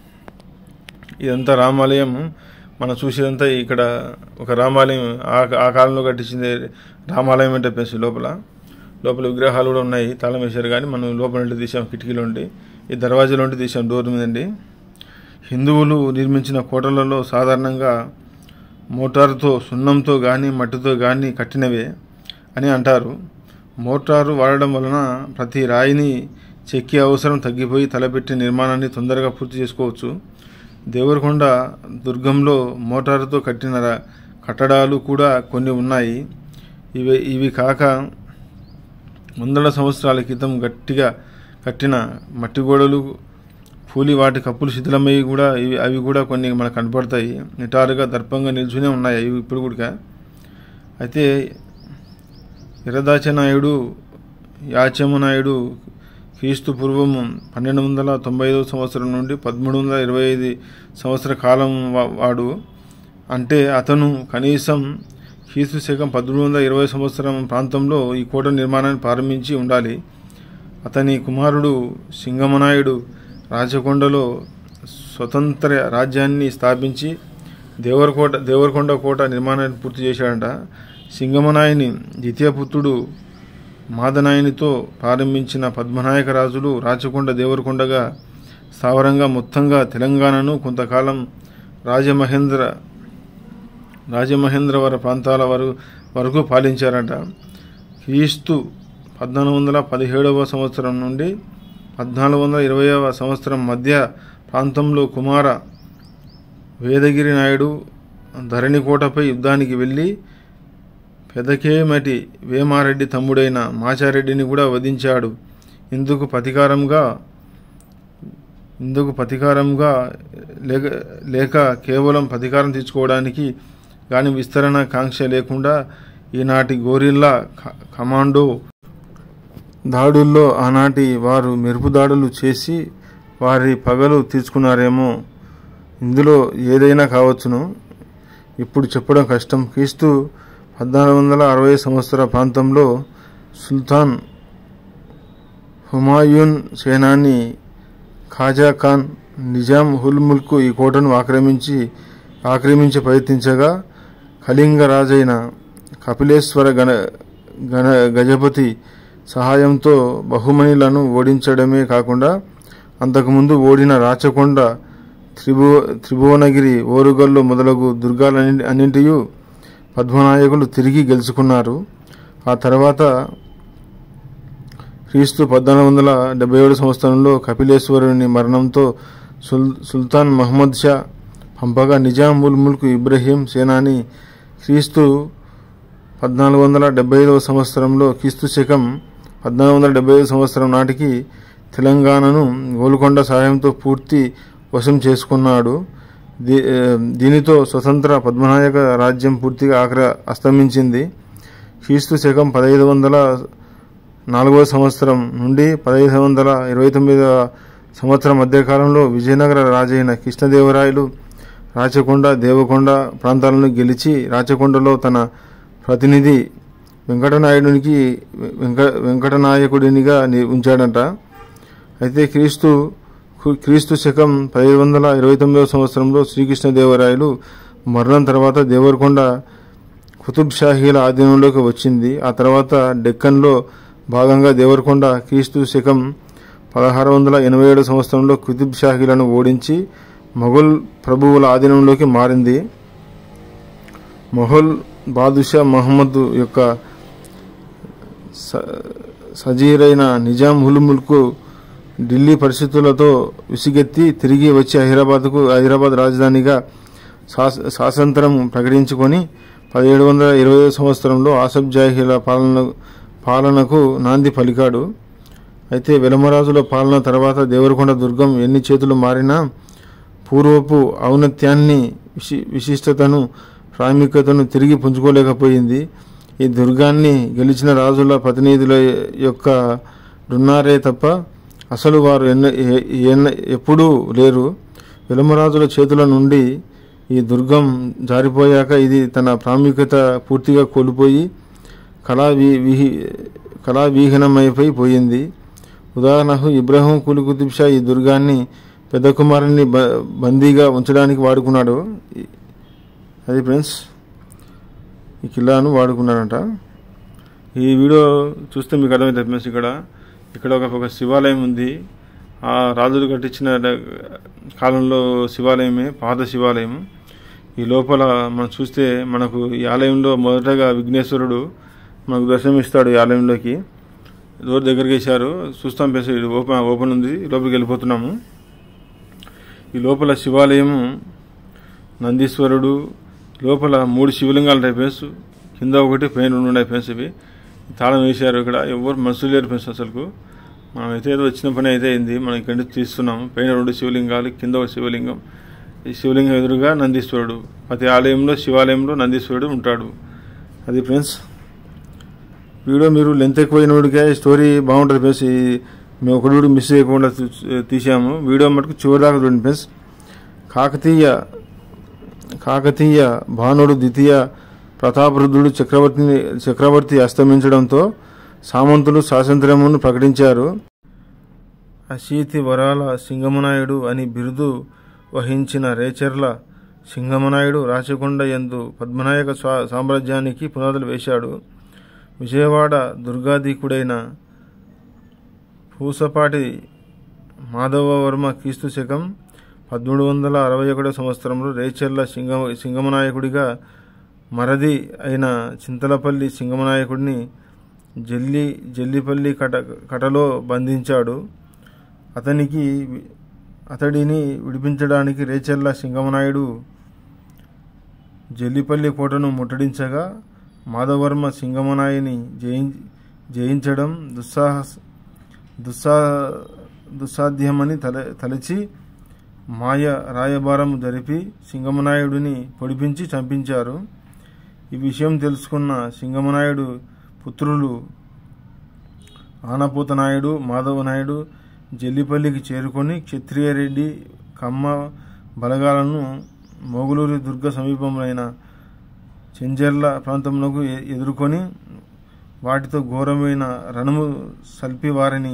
ఇదంతా రామాలయం మనం చూసేదంతా ఇక్కడ ఒక రామాలయం ఆ ఆ కాలంలో కట్టించింది రామాలయం అంటే ప్లేస్ లోపల లోపల విగ్రహాలు కూడా ఉన్నాయి తాళం వేశారు కానీ మనం లోపల నుండి తీసాం కిటికీలో ఉండి ఈ దర్వాజాలో ఉండి తీసాం డోర్ మీదండి హిందువులు నిర్మించిన కోటలలో సాధారణంగా మోటారుతో సున్నంతో కానీ మట్టితో కానీ కట్టినవే అని అంటారు మోటారు వాడడం వలన ప్రతి రాయిని చెక్కే అవసరం తగ్గిపోయి తలపెట్టి నిర్మాణాన్ని తొందరగా పూర్తి చేసుకోవచ్చు దేవరకొండ దుర్గంలో మోటారుతో కట్టిన రా- కట్టడాలు కూడా కొన్ని ఉన్నాయి ఇవి ఇవి కాక వందల సంవత్సరాల క్రితం గట్టిగా కట్టిన మట్టి గోడలు కూలి వాటి కప్పులు శిథిలమయ్యి కూడా ఇవి అవి కూడా కొన్ని మనకు కనపడతాయి నిటారుగా దర్పంగా నిల్చునే ఉన్నాయి అవి ఇప్పుడు కూడా అయితే ఎర్రదాచనాయుడు యాచమనాయుడు క్రీస్తు పూర్వం పన్నెండు వందల తొంభై ఐదవ సంవత్సరం నుండి పదమూడు వందల ఇరవై ఐదు సంవత్సర కాలం వా- వాడు అంటే అతను కనీసం క్రీస్తు శకం పదమూడు వందల ఇరవై సంవత్సరం ప్రాంతంలో ఈ కోట నిర్మాణాన్ని ప్రారంభించి ఉండాలి అతని కుమారుడు సింగమనాయుడు రాచకొండలో స్వతంత్ర రాజ్యాన్ని స్థాపించి దేవరకోట దేవరకొండ కోట నిర్మాణాన్ని పూర్తి చేశాడంట సింగమనాయుని ద్వితీయ పుత్రుడు మాదనాయునితో ప్రారంభించిన పద్మనాయక రాజులు రాచకొండ దేవరకొండగా స్థావరంగా మొత్తంగా తెలంగాణను కొంతకాలం రాజమహేంద్ర రాజమహేంద్రవర ప్రాంతాల వరకు వరకు పాలించారట క్రీస్తు పద్నాలుగు వందల పదిహేడవ సంవత్సరం నుండి పద్నాలుగు వందల ఇరవైవ సంవత్సరం మధ్య ప్రాంతంలో కుమార వేదగిరి నాయుడు ధరణికోటపై యుద్ధానికి వెళ్ళి పెదకేమటి వేమారెడ్డి తమ్ముడైన మాచారెడ్డిని కూడా వధించాడు ఇందుకు ప్రతీకారంగా ఇందుకు ప్రతీకారంగా లేక లేక కేవలం ప్రతీకారం తీర్చుకోవడానికి కానీ విస్తరణ కాంక్ష లేకుండా ఈనాటి గోరిల్లా క- కమాండో దాడుల్లో ఆనాటి వారు మెరుపు దాడులు చేసి వారి పగలు తీర్చుకున్నారేమో ఇందులో ఏదైనా కావచ్చును ఇప్పుడు చెప్పడం కష్టం క్రీస్తు పద్నాలుగు వందల అరవై సంవత్సర ప్రాంతంలో సుల్తాన్ హుమాయూన్ సేనాని ఖాజా ఖాన్ నిజాం హుల్ ముల్క్ ఈ కోటను ఆక్రమించి ఆక్రమించి ప్రయత్నించగా కళింగ రాజైన కపిలేశ్వర గణ గణ గజపతి సహాయంతో బహుమనిలను ఓడించడమే కాకుండా అంతకుముందు ఓడిన రాచకొండ త్రిభువ త్రిభువనగిరి ఓరుగల్లు మొదలగు దుర్గాలన్ని అన్నింటియు పద్మనాయకులు తిరిగి గెలుచుకున్నారు ఆ తర్వాత క్రీస్తు పద్నాలుగు వందల డెబ్బై ఏడు సంవత్సరంలో కపిలేశ్వరుని మరణంతో సుల్ సుల్తాన్ మహమ్మద్ షా పంపగా నిజాం ఉల్ ముల్క్ ఇబ్రహీం సేనాని క్రీస్తు పద్నాలుగు వందల డెబ్బై ఐదవ సంవత్సరంలో క్రీస్తు శకం పద్నాలుగు వందల డెబ్బై ఐదు సంవత్సరం నాటికి తెలంగాణను గోల్కొండ సహాయంతో పూర్తి వశం చేసుకున్నాడు దీ- ఆ, దీనితో స్వతంత్ర పద్మనాయక రాజ్యం పూర్తిగా ఆక్ర అస్తమించింది క్రీస్తు శకం పదహైదు వందల నాలుగవ సంవత్సరం నుండి పదహైదు వందల ఇరవై తొమ్మిదవ సంవత్సరం మధ్యకాలంలో విజయనగర రాజైన కృష్ణదేవరాయలు రాచకొండ దేవకొండ ప్రాంతాలను గెలిచి రాచకొండలో తన ప్రతినిధి వెంకటనాయుడికి వెంక వెంకటనాయకుడినిగా ని- ఉంచాడంట అయితే క్రీస్తు క్రీస్తు శకం పదిహేడు వందల ఇరవై తొమ్మిదవ సంవత్సరంలో శ్రీకృష్ణదేవరాయలు మరణం తర్వాత దేవరకొండ కుతుబ్ షాహీల ఆధీనంలోకి వచ్చింది ఆ తర్వాత డెక్కన్లో భాగంగా దేవరకొండ క్రీస్తు శకం పదహారు వందల ఎనభై ఏడు సంవత్సరంలో కుతుబ్ షాహీలను ఓడించి మొఘల్ ప్రభువుల ఆధీనంలోకి మారింది మొఘల్ బాదుషా మహమ్మద్ యొక్క స- సజీరైన నిజాం హులుముల్కు ఢిల్లీ పరిస్థితులతో విసిగెత్తి తిరిగి వచ్చి హైదరాబాద్కు హైదరాబాద్ రాజధానిగా శాస- స్వాతంత్రం ప్రకటించుకొని పదిహేడు వందల ఇరవై సంవత్సరంలో ఆసఫ్ జాహీల పాలన పాలనకు నాంది పలికాడు అయితే వెలమరాజుల పాలన తర్వాత దేవరకొండ దుర్గం ఎన్ని చేతులు మారినా పూర్వపు ఔన్నత్యాన్ని విశి విశిష్టతను ప్రాముఖ్యతను తిరిగి పుంజుకోలేకపోయింది ఈ దుర్గాన్ని గెలిచిన రాజుల ప్రతినిధుల యొక్క రున్నారే తప్ప అసలు వారు ఎన్న ఏ- ఎన్న ఎప్పుడూ లేరు విలమరాజుల చేతుల నుండి ఈ దుర్గం జారిపోయాక ఇది తన ప్రాముఖ్యత పూర్తిగా కోల్పోయి కళా వి విహి కళా విహీనమైపోయి పోయింది ఉదాహరణకు ఇబ్రాహీం కులి కుతుబ్ షా ఈ దుర్గాన్ని పెద్ద కుమారుని బ బందీగా ఉంచడానికి వాడుకున్నాడు ఈ- అది ఫ్రెండ్స్ ఈ కిల్లాను వాడుకున్నాడంట ఈ వీడియో చూస్తే మీకు అర్థమవుతుంది ఫ్రెండ్స్ ఇక్కడ ఇక్కడ ఒక ఒక శివాలయం ఉంది ఆ రాజులు కట్టించిన డ- కాలంలో శివాలయమే పాత శివాలయం ఈ లోపల మనం చూస్తే మనకు ఈ ఆలయంలో మొదటగా విఘ్నేశ్వరుడు మనకు దర్శనమిస్తాడు ఈ ఆలయంలోకి డోర్ దగ్గరికి వేశారు చూస్తాం ప్లేస్ ఇది ఓపెన్ ఓపెన్ ఉంది లోపలికి వెళ్ళిపోతున్నాము ఈ లోపల శివాలయము నందీశ్వరుడు లోపల మూడు శివలింగాలు ఉంటాయి ఫ్రెండ్స్ కింద ఒకటి పైన రెండు ఉన్నాయి ఫ్రెండ్స్ ఇవి తాళం వేశారు ఇక్కడ ఎవరు మనుషులు లేరు ఫ్రెండ్స్ అసలుకు మనం అయితే ఏదో వచ్చిన పని అయితే అయింది మనం ఇక్కడి నుంచి తీస్తున్నాము పైన రెండు శివలింగాలు కింద ఒక శివలింగం ఈ శివలింగం ఎదురుగా నందీశ్వరుడు ప్రతి ఆలయంలో శివాలయంలో నందీశ్వరుడు ఉంటాడు అది ఫ్రెండ్స్ వీడియో మీరు లెంత్ ఎక్కువైనడికే స్టోరీ బాగుంటుంది ఫ్రెండ్స్ ఈ మేము ఒకటి కూడా మిస్ చేయకుండా తీ- తీసాము వీడియో మటుకు చివరి దాకా చూడండి ఫ్రెండ్స్ కాకతీయ కాకతీయ భానుడు ద్వితీయ ప్రతాపరుద్రుడు చక్రవర్తిని చక్రవర్తి అస్తమించడంతో సామంతులు స్వాతంత్ర్యమును ప్రకటించారు అశీతి వరాల సింగమనాయుడు అని బిరుదు వహించిన రేచర్ల సింగమనాయుడు రాచకొండ యందు పద్మనాయక స్వా సామ్రాజ్యానికి పునాదులు వేశాడు విజయవాడ దుర్గాధీకుడైన పూసపాటి మాధవవర్మ క్రీస్తు శకం పదమూడు వందల అరవై ఒకటో సంవత్సరంలో రేచెర్ల సింగ సింగమనాయకుడిగా మరది అయిన చింతలపల్లి సింగమనాయకుడిని జల్లి జల్లిపల్లి కట కటలో బంధించాడు అతనికి వి- అతడిని విడిపించడానికి రేచెర్ల సింగమనాయుడు జల్లిపల్లి కోటను ముట్టడించగా మాధవర్మ సింగమనాయుని జయి జయించడం దుస్సాహస దుస్సా దుస్సాధ్యమని తల తలచి మాయ రాయబారం జరిపి సింగమనాయుడిని పొడిపించి చంపించారు ఈ విషయం తెలుసుకున్న సింగమనాయుడు పుత్రులు ఆనపూతనాయుడు మాధవనాయుడు జల్లిపల్లికి చేరుకొని క్షత్రియరెడ్డి కమ్మ బలగాలను మొగులూరి దుర్గ సమీపంలోని చెంజర్ల ప్రాంతంలోకి ఎ- ఎదుర్కొని వాటితో ఘోరమైన రణము సల్పి వారిని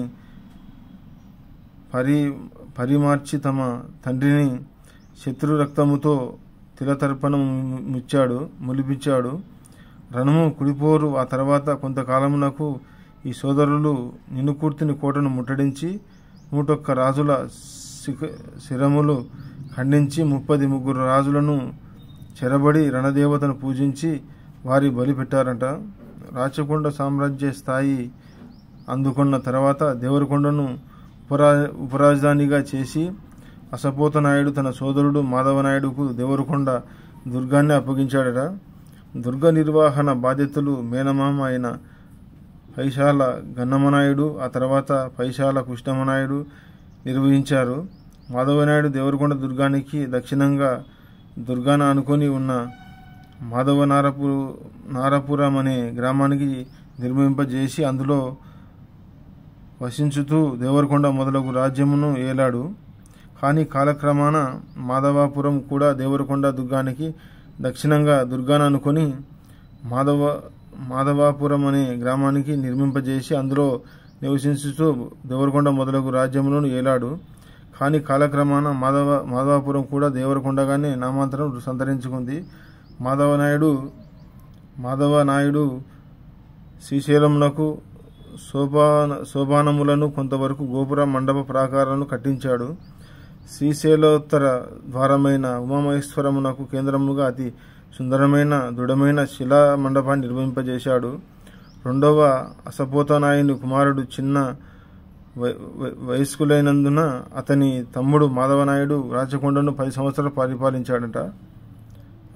పరి పరిమార్చి తమ తండ్రిని శత్రు రక్తముతో తిలతర్పణం ము- ముచ్చాడు ములిపించాడు రణము కుడిపోరు ఆ తర్వాత కొంతకాలమునకు ఈ సోదరులు నినుకూర్తిని కోటను ముట్టడించి నూటొక్క రాజుల శిఖ- శిరములు ఖండించి ముప్పది ముగ్గురు రాజులను చెరబడి రణదేవతను పూజించి వారి బలి పెట్టారంట రాచకొండ సామ్రాజ్య స్థాయి అందుకున్న తర్వాత దేవరకొండను ఉపరా ఉపరాజధానిగా చేసి అసపోత నాయుడు తన సోదరుడు మాధవనాయుడుకు దేవరకొండ దుర్గాన్ని అప్పగించాడట దుర్గ నిర్వహణ బాధ్యతలు మేనమామ అయిన పైశాల గన్నమనాయుడు ఆ తర్వాత పైశాల కృష్ణమనాయుడు నిర్వహించారు మాధవనాయుడు దేవరకొండ దుర్గానికి దక్షిణంగా దుర్గాన అనుకొని ఉన్న మాధవ నారపు నారపురం అనే గ్రామానికి నిర్మింపజేసి అందులో వసించుతూ దేవరకొండ మొదలగు రాజ్యమును ఏలాడు కానీ కాలక్రమాన మాధవాపురం కూడా దేవరకొండ దుర్గానికి దక్షిణంగా దుర్గాను అనుకొని మాధవ మాధవాపురం అనే గ్రామానికి నిర్మింపజేసి అందులో నివసించుతూ దేవరకొండ మొదలగు రాజ్యములను ఏలాడు కానీ కాలక్రమాన మాధవ మాధవాపురం కూడా దేవరకొండగానే నామాంతరం సంతరించుకుంది మాధవనాయుడు మాధవనాయుడు శ్రీశైలమునకు శోభాన శోభానములను కొంతవరకు గోపుర మండప ప్రాకారాలను కట్టించాడు శ్రీశైలోత్తర ద్వారమైన ఉమామహేశ్వరమునకు కేంద్రముగా అతి సుందరమైన దృఢమైన శిలా మండపాన్ని నిర్మింపజేశాడు రెండవ అసపోతనాయుని కుమారుడు చిన్న వయ- వయ- వయస్కులైనందున అతని తమ్ముడు మాధవనాయుడు రాచకొండను పది సంవత్సరాలు పరిపాలించాడట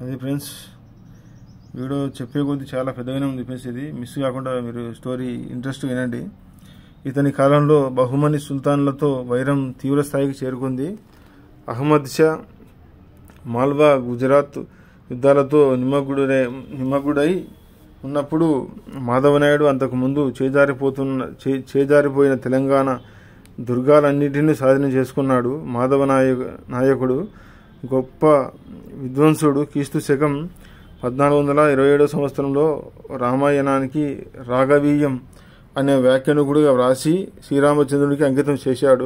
అది ఫ్రెండ్స్ వీడియో చెప్పే కొద్దీ చాలా పెద్దగానే ఉంది ఫ్రెండ్స్ ఇది మిస్ కాకుండా మీరు స్టోరీ ఇంట్రెస్ట్ వినండి ఇతని కాలంలో బహుమని సుల్తాన్లతో వైరం తీవ్ర స్థాయికి చేరుకుంది అహ్మద్ షా మాల్వా గుజరాత్ యుద్ధాలతో నిమగ్గుడై నిమగ్గుడై ఉన్నప్పుడు మాధవనాయుడు అంతకుముందు చేజారిపోతున్న చే చేజారిపోయిన తెలంగాణ దుర్గాలన్నిటినీ స్వాధీనం చేసుకున్నాడు మాధవ నాయక నాయకుడు గొప్ప విద్వాంసుడు క్రీస్తు శకం పద్నాలుగు వందల ఇరవై ఏడవ సంవత్సరంలో రామాయణానికి రాఘవీయం అనే వ్యాఖ్యానకుడుగా వ్రాసి శ్రీరామచంద్రుడికి అంకితం చేశాడు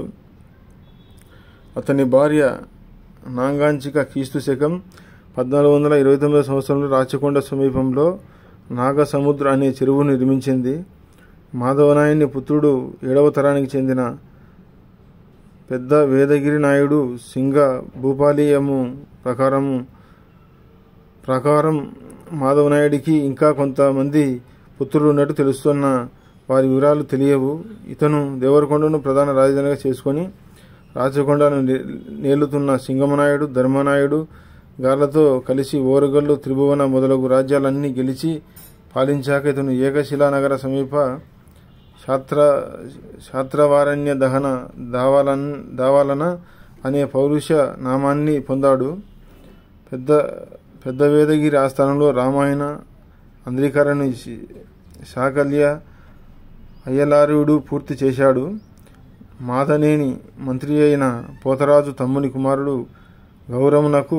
అతని భార్య నాంగాంచిక క్రీస్తు శకం పద్నాలుగు వందల ఇరవై తొమ్మిదవ సంవత్సరంలో రాచకొండ సమీపంలో నాగసముద్ర అనే చెరువును నిర్మించింది మాధవనాయుని పుత్రుడు ఏడవ తరానికి చెందిన పెద్ద వేదగిరి నాయుడు సింగ భూపాలీయము ప్రకారము ప్రకారం మాధవనాయుడికి ఇంకా కొంతమంది పుత్రులు ఉన్నట్టు తెలుస్తున్న వారి వివరాలు తెలియవు ఇతను దేవరకొండను ప్రధాన రాజధానిగా చేసుకొని రాచకొండను నే- నేలుతున్న సింగమనాయుడు ధర్మనాయుడు గార్లతో కలిసి ఓరగల్లు త్రిభువన మొదలగు రాజ్యాలన్నీ గెలిచి పాలించాక ఇతను ఏకశిలానగర సమీప శాత్ర శాత్రవారణ్య దహన దావాలన్ దావాలన అనే పౌరుష నామాన్ని పొందాడు పెద్ద పెద్ద వేదగిరి ఆస్థానంలో రామాయణ అంధ్రీకరణ శాకల్య అయ్యలారుడు పూర్తి చేశాడు మాదనేని మంత్రి అయిన పోతరాజు తమ్ముని కుమారుడు గౌరమునకు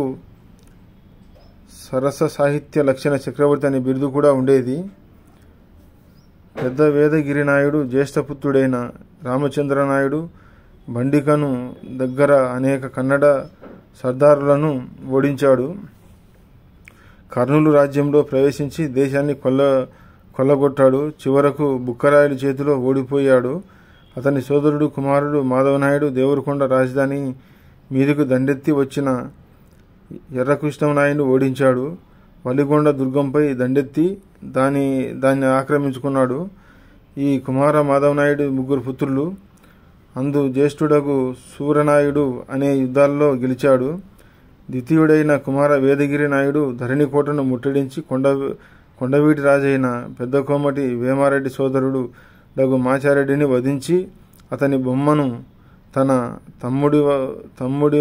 సరస సాహిత్య లక్షణ చక్రవర్తి అనే బిరుదు కూడా ఉండేది పెద్ద వేదగిరి నాయుడు జ్యేష్ఠపుత్రుడైన రామచంద్ర నాయుడు బండికను దగ్గర అనేక కన్నడ సర్దారులను ఓడించాడు కర్నూలు రాజ్యంలో ప్రవేశించి దేశాన్ని కొల్ల కొల్లగొట్టాడు చివరకు బుక్కరాయల చేతిలో ఓడిపోయాడు అతని సోదరుడు కుమారుడు మాధవనాయుడు దేవరకొండ రాజధాని మీదకు దండెత్తి వచ్చిన ఎర్రకృష్ణనాయుడు ఓడించాడు వలిగొండ దుర్గంపై దండెత్తి దాని దాన్ని ఆక్రమించుకున్నాడు ఈ కుమార మాధవనాయుడు ముగ్గురు పుత్రులు అందు జ్యేష్ఠుడకు సూరనాయుడు అనే యుద్ధాల్లో గెలిచాడు ద్వితీయుడైన కుమార వేదగిరి నాయుడు ధరణికోటను ముట్టడించి కొండ కొండవీటి రాజైన పెద్ద కోమటి వేమారెడ్డి సోదరుడు డగు మాచారెడ్డిని వధించి అతని బొమ్మను తన తమ్ముడి వ- తమ్ముడి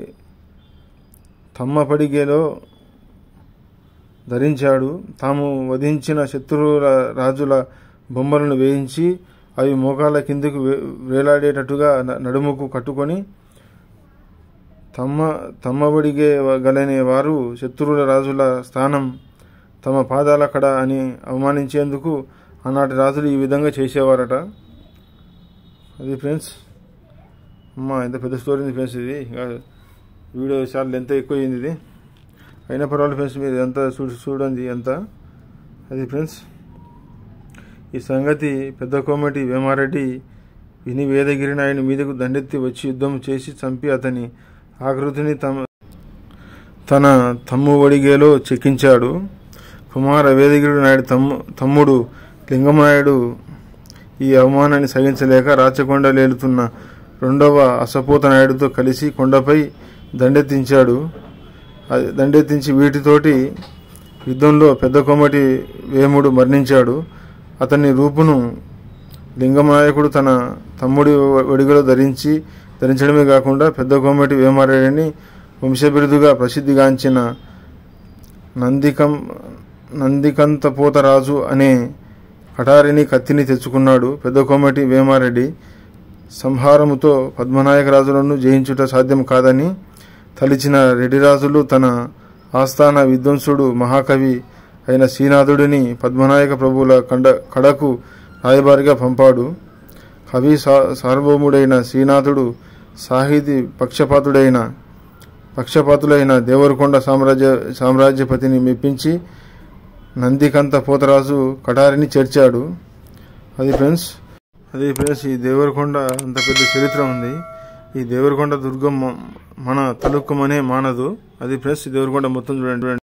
తమ్మపడిగేలో ధరించాడు తాము వధించిన శత్రువుల రాజుల బొమ్మలను వేయించి అవి మోకాళ్ళ కిందకు వే- వేలాడేటట్టుగా న- నడుముకు కట్టుకొని తమ్మ తమ్మబడిగే గలనే వారు శత్రువుల రాజుల స్థానం తమ పాదాల కడ అని అవమానించేందుకు ఆనాటి రాజులు ఈ విధంగా చేసేవారట అది ఫ్రెండ్స్ అమ్మా ఎంత పెద్ద స్టోరీ ఉంది ఫ్రెండ్స్ ఇది ఇక వీడియో చాలా లెంత్ ఎక్కువ అయింది ఇది అయినా పర్వాలేదు ఫ్రెండ్స్ మీరు ఎంత చూ చూడండి ఎంత అది ఫ్రెండ్స్ ఈ సంగతి పెద్ద కోమటి వేమారెడ్డి విని వేదగిరి నాయుని మీదకు దండెత్తి వచ్చి యుద్ధం చేసి చంపి అతని ఆకృతిని తమ తన తమ్ము వడిగేలో చెక్కించాడు కుమార వేదగిరి నాయుడు తమ్ము తమ్ముడు లింగమనాయుడు ఈ అవమానాన్ని సహించలేక రాచకొండ లేలుతున్న రెండవ అసపోత నాయుడుతో కలిసి కొండపై దండెత్తించాడు అది దండెత్తించి వీటితోటి యుద్ధంలో పెద్ద కొమ్మటి వేముడు మరణించాడు అతని రూపును లింగనాయకుడు తన తమ్ముడి ఒడిగలో ధరించి ధరించడమే కాకుండా పెద్ద కొమ్మటి వేమారెడ్డిని వంశబిరుదుగా ప్రసిద్ధిగాంచిన నందికం నందికంతపోతరాజు అనే కటారిని కత్తిని తెచ్చుకున్నాడు పెద్ద కొమ్మటి వేమారెడ్డి సంహారముతో పద్మనాయక రాజులను జయించుట సాధ్యం కాదని తలిచిన రెడ్డిరాజులు తన ఆస్థాన విద్వాంసుడు మహాకవి అయిన శ్రీనాథుడిని పద్మనాయక ప్రభువుల కండ కడకు రాయబారిగా పంపాడు కవి సా సార్వభౌముడైన శ్రీనాథుడు సాహితీ పక్షపాతుడైన పక్షపాతులైన దేవరకొండ సామ్రాజ్య సామ్రాజ్యపతిని మెప్పించి నందికంత పోతరాజు కటారిని చేర్చాడు అది ఫ్రెండ్స్ అది ఫ్రెండ్స్ ఈ దేవరకొండ అంత పెద్ద చరిత్ర ఉంది ఈ దేవరకొండ దుర్గం మ- మన తలుక్కుమనే మానదు అది ఫ్రెండ్స్ ఈ దేవరకొండ మొత్తం చూడండి చూడండి